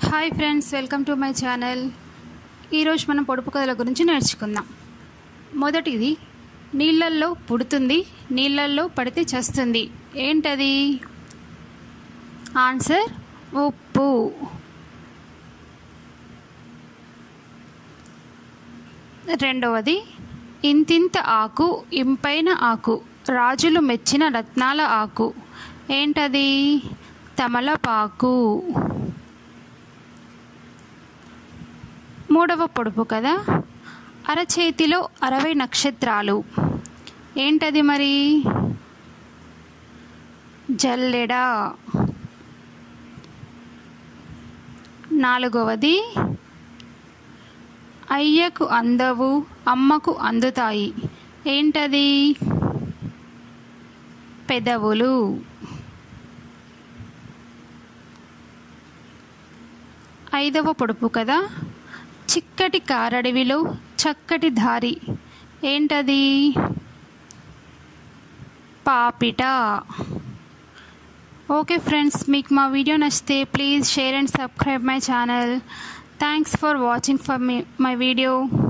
hi friends welcome to my channel ఈరోజు మనం పొడుపు కథల గురించి నేర్చుకుందాం మొదటిది నీళ్ళల్లో పుడుతుంది నీళ్ళల్లో పడితే చస్తుంది ఏంటది ఆన్సర్ ఉప్పు రెండవది ఇంతింత ఆకు ఇంపైన ఆకు రాజులు మెచ్చిన రత్నాల ఆకు ఏంటది తమలపాకు మూడవ పొడుపు కదా అరచేతిలో అరవై నక్షత్రాలు ఏంటది మరి జల్లెడ నాలుగవది అయ్యకు అందవు అమ్మకు అందుతాయి ఏంటది పెదవులు ఐదవ పొడుపు కదా చిక్కటి కారడవిలో చక్కటి దారి ఏంటది పాపిట ఓకే ఫ్రెండ్స్ మీకు మా వీడియో నచ్చితే please share and subscribe my channel thanks for watching for మీ మై వీడియో